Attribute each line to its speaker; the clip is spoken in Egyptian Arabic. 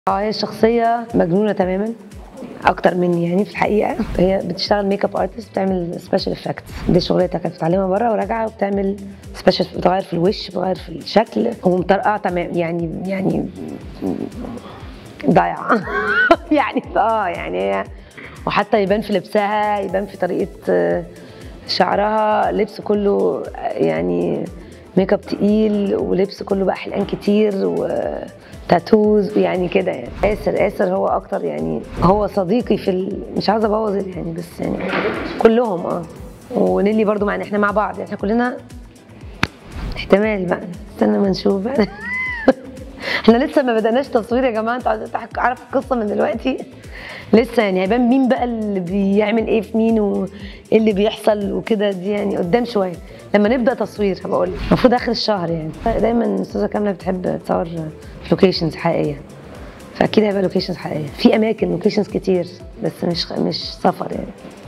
Speaker 1: اه هي الشخصية مجنونة تماما اكتر مني يعني في الحقيقه هي بتشتغل ميك اب ارتست بتعمل سبيشال افكتس دي شغلتها كانت بتتعلمها بره وراجعه وبتعمل سبيشال بتغير في الوش بتغير في الشكل ومطرقعه تمام يعني يعني ضايعه يعني اه يعني هي وحتى يبان في لبسها يبان في طريقه آه، شعرها لبس كله آه، يعني ميك اب تقيل ولبس كله بقى حلقان كتير وتاتوز يعني كده يعني آسر آسر هو أكتر يعني هو صديقي في ال... مش عاوزة أبوظ يعني بس يعني كلهم اه ونيلي برضو مع إن احنا مع بعض يعني احنا كلنا احتمال بقى استنى ما نشوف بقى احنا لسه ما بدأناش تصوير يا جماعة انتوا عايزين تحك- تعرفوا القصة من دلوقتي لسه يعني هيبان مين بقى اللي بيعمل ايه في مين وايه اللي بيحصل وكده دي يعني قدام شويه لما نبدا تصوير هبقول لك المفروض اخر الشهر يعني دايما استاذه كامله بتحب تصور في لوكيشنز حقيقيه فاكيد هيبقى لوكيشنز حقيقيه في اماكن لوكيشنز كتير بس مش مش سفر يعني